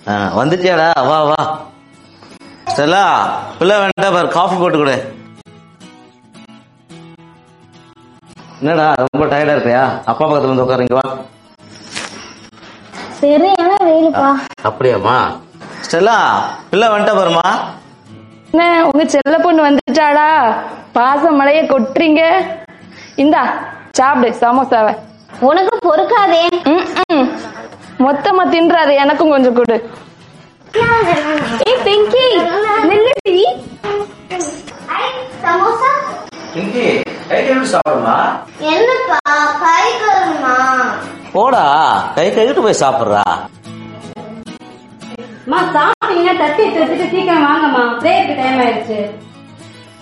ஆ, வந்துட்டியாடா வா வா ஸ்டெல்லா பிள்ளை வேண்டாம் பாரு காஃபி போட்டு கொடு என்னடா ரொம்ப டயர்டா இருக்கியா அப்பா பக்கத்துல வந்து உட்காருங்க வா சரியான வெயிலுப்பா அப்படியாம்மா ஸ்டெல்லா பிள்ளை வந்துட்டா பாருமா என்ன உங்க செல்ல பொண்ணு வந்துட்டாளா பாச மழைய கொட்டுறீங்க இந்தா சாப்பிடு சமோசாவை உனக்கு பொறுக்காதே ம், ம். மொத்தமா தின்றாது எனக்கும் கொஞ்சம் கொடு ஏய் பிங்கி நில்லுடி சமோசா இங்கி கை கழுவி சாப்பிடுமா என்னப்பா கை கழுவுமா போடா கை கழுவிட்டு போய் சாப்பிடுறா அம்மா சாப்பிட்டீங்கன்னா தட்டி எடுத்து வச்சுட்டு சீக்கிரம் வாங்கம்மா பிரேயருக்கு டைம் ஆயிடுச்சு